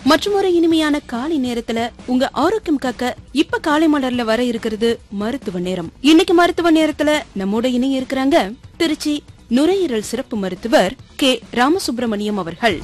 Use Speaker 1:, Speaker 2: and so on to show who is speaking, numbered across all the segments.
Speaker 1: மற்றும் ஒரு இனிமையான காலை நேரத்துல உங்க ஆரோக்கியம் காக்க இப்ப காலை மலர்ல வர இருக்கிறது மருத்துவ நேரம் இன்னைக்கு மருத்துவ நேரத்துல நம்மோட இணைய இருக்கிறாங்க திருச்சி நுரையீரல் சிறப்பு மருத்துவர் கே ராமசுப்பிரமணியம் அவர்கள்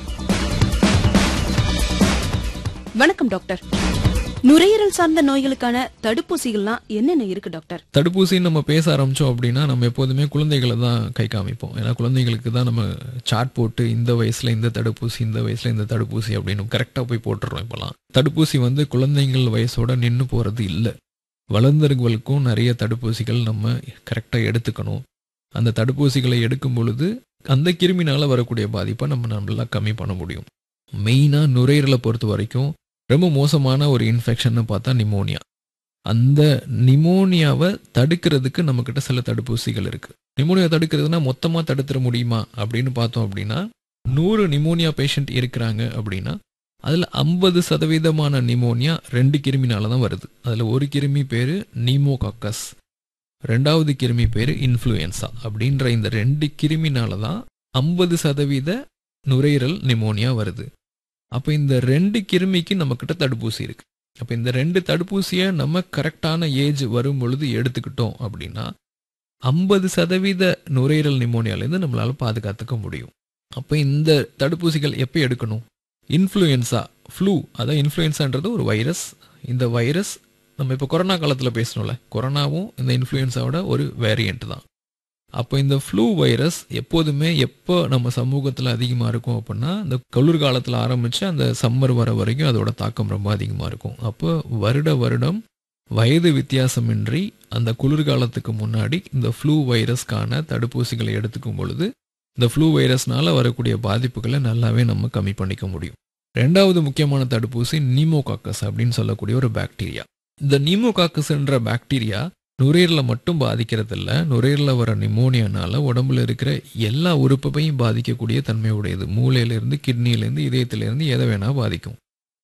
Speaker 1: வணக்கம் டாக்டர் நுரையீரல் சார்ந்த நோய்களுக்கான தடுப்பூசிகள்லாம் என்னென்ன இருக்கு டாக்டர்
Speaker 2: தடுப்பூசின்னு நம்ம பேச ஆரம்பிச்சோம் அப்படின்னா நம்ம எப்போதுமே குழந்தைகளை தான் கை காமிப்போம் ஏன்னா குழந்தைங்களுக்கு தான் நம்ம சார்ட் போட்டு இந்த வயசுல இந்த தடுப்பூசி இந்த வயசுல இந்த தடுப்பூசி அப்படின்னு கரெக்டாக போய் போட்டுடுறோம் இப்போலாம் தடுப்பூசி வந்து குழந்தைங்கள் வயசோட நின்று போகிறது இல்லை வளர்ந்தவர்களுக்கும் நிறைய தடுப்பூசிகள் நம்ம கரெக்டாக எடுத்துக்கணும் அந்த தடுப்பூசிகளை எடுக்கும் பொழுது அந்த கிருமினால வரக்கூடிய பாதிப்பை நம்ம நல்லா கம்மி பண்ண முடியும் மெயினாக நுரையீரலை பொறுத்த வரைக்கும் ரொம்ப மோசமான ஒரு இன்ஃபெக்ஷன்னு பார்த்தா நிமோனியா அந்த நிமோனியாவை தடுக்கிறதுக்கு நம்மக்கிட்ட சில தடுப்பூசிகள் இருக்கு நிமோனியா தடுக்கிறதுனா மொத்தமாக தடுத்துட முடியுமா அப்படின்னு பார்த்தோம் அப்படின்னா நூறு நிமோனியா பேஷண்ட் இருக்கிறாங்க அப்படின்னா அதில் ஐம்பது சதவீதமான நிமோனியா ரெண்டு கிருமினால தான் வருது அதில் ஒரு கிருமி பேர் நீமோகாக்கஸ் ரெண்டாவது கிருமி பேர் இன்ஃப்ளூயன்சா அப்படின்ற இந்த ரெண்டு கிருமினால தான் ஐம்பது சதவீத நுரையீரல் நிமோனியா வருது அப்போ இந்த ரெண்டு கிருமிக்கு நம்மக்கிட்ட தடுப்பூசி இருக்கு அப்போ இந்த ரெண்டு தடுப்பூசியை நம்ம கரெக்டான ஏஜ் வரும் பொழுது எடுத்துக்கிட்டோம் அப்படின்னா ஐம்பது சதவீத நுரையீரல் நிமோனியாலேருந்து நம்மளால பாதுகாத்துக்க முடியும் அப்போ இந்த தடுப்பூசிகள் எப்போ எடுக்கணும் இன்ஃப்ளூயன்சா ஃப்ளூ அதான் இன்ஃப்ளூயன்சான்றது ஒரு வைரஸ் இந்த வைரஸ் நம்ம இப்போ கொரோனா காலத்தில் பேசணும்ல கொரோனாவும் இந்த இன்ஃப்ளூயன்ஸாவோட ஒரு வேரியண்ட் தான் அப்போ இந்த ஃப்ளூ வைரஸ் எப்போதுமே எப்போ நம்ம சமூகத்தில் அதிகமாக இருக்கும் அப்படின்னா இந்த குளிர்காலத்தில் ஆரம்பித்து அந்த சம்மர் வர வரைக்கும் அதோட தாக்கம் ரொம்ப அதிகமாக இருக்கும் அப்போ வருட வருடம் வயது வித்தியாசமின்றி அந்த குளிர்காலத்துக்கு முன்னாடி இந்த ஃப்ளூ வைரஸ்க்கான தடுப்பூசிகளை எடுத்துக்கும் பொழுது இந்த ஃப்ளூ வைரஸ்னால வரக்கூடிய பாதிப்புகளை நல்லாவே நம்ம கம்மி பண்ணிக்க முடியும் ரெண்டாவது முக்கியமான தடுப்பூசி நீமோகாக்கஸ் அப்படின்னு சொல்லக்கூடிய ஒரு பாக்டீரியா இந்த நீமோகாக்கஸ்ன்ற பாக்டீரியா நுரையீரலை மட்டும் பாதிக்கிறது இல்லை நுரையீரலில் வர நிமோனியானால உடம்புல இருக்கிற எல்லா உறுப்பையும் பாதிக்கக்கூடிய தன்மை உடையது மூளையிலேருந்து கிட்னிலேருந்து இதயத்திலேருந்து எதை வேணால் பாதிக்கும்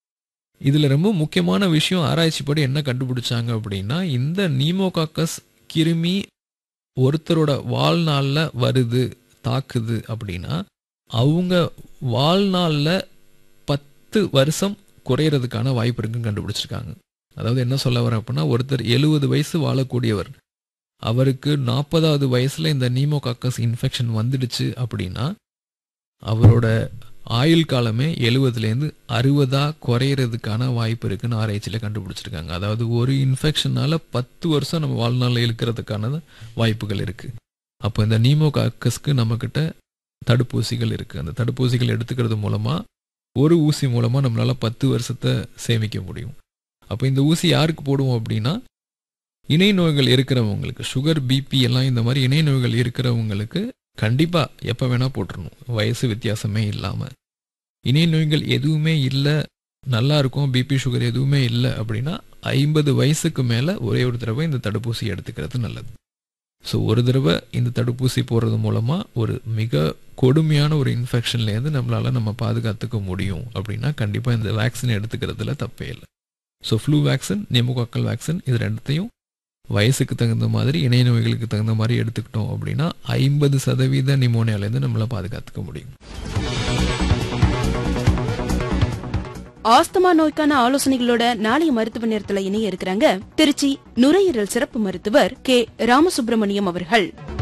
Speaker 2: இதில் ரொம்ப முக்கியமான விஷயம் ஆராய்ச்சிப்படி என்ன கண்டுபிடிச்சாங்க அப்படின்னா இந்த நீமோகாக்கஸ் கிருமி ஒருத்தரோட வாழ்நாளில் வருது தாக்குது அப்படின்னா அவங்க வாழ்நாளில் பத்து வருஷம் குறையிறதுக்கான வாய்ப்பு இருக்குன்னு கண்டுபிடிச்சிருக்காங்க அதாவது என்ன சொல்ல வரேன் அப்படின்னா ஒருத்தர் எழுபது வயசு வாழக்கூடியவர் அவருக்கு நாற்பதாவது வயசுல இந்த நீமோகாக்கஸ் இன்ஃபெக்ஷன் வந்துடுச்சு அப்படின்னா அவரோட ஆயுள் காலமே எழுபதுலேருந்து அறுபதா குறையிறதுக்கான வாய்ப்பு இருக்குன்னு ஆராய்ச்சியில் கண்டுபிடிச்சிருக்காங்க அதாவது ஒரு இன்ஃபெக்ஷனால பத்து வருஷம் நம்ம வாழ்நாளில் இருக்கிறதுக்கான வாய்ப்புகள் இருக்கு அப்போ இந்த நீமோகாக்கஸ்க்கு நம்மக்கிட்ட தடுப்பூசிகள் இருக்கு அந்த தடுப்பூசிகள் எடுத்துக்கிறது மூலமா ஒரு ஊசி மூலமா நம்மளால பத்து வருஷத்தை சேமிக்க முடியும் அப்போ இந்த ஊசி யாருக்கு போடுவோம் அப்படின்னா இணை நோய்கள் இருக்கிறவங்களுக்கு சுகர் பிபி எல்லாம் இந்த மாதிரி இணை நோய்கள் இருக்கிறவங்களுக்கு கண்டிப்பாக எப்போ வேணால் போட்டுருணும் வயசு வித்தியாசமே இல்லாமல் இணை நோய்கள் எதுவுமே இல்லை நல்லா இருக்கும் பிபி சுகர் எதுவுமே இல்லை அப்படின்னா ஐம்பது வயசுக்கு மேலே ஒரே ஒரு தடவை இந்த தடுப்பூசி எடுத்துக்கிறது நல்லது ஸோ ஒரு தடவை இந்த தடுப்பூசி போடுறது மூலமாக ஒரு மிக கொடுமையான ஒரு இன்ஃபெக்ஷன்லேருந்து நம்மளால் நம்ம பாதுகாத்துக்க முடியும் அப்படின்னா கண்டிப்பாக இந்த வேக்சின் எடுத்துக்கிறதுல தப்பே இல்லை so flu vaccine pneumococcal vaccine இது ரெண்டுத்தையும் வயசுக்கு தகுந்த மாதிரி இணை நோய்களுக்கு தகுந்த மாதிரி எடுத்துக்கிட்டோம் அப்படின்னா ஐம்பது சதவீத நிமோனியாலேருந்து நம்மளை பாதுகாத்துக்க முடியும்
Speaker 1: ஆஸ்துமா நோய்க்கான ஆலோசனைகளோட நாளைய மருத்துவ நேரத்துல இணைய இருக்கிறாங்க திருச்சி நுரையீரல் சிறப்பு மருத்துவர் கே ராமசுப்பிரமணியம் அவர்கள்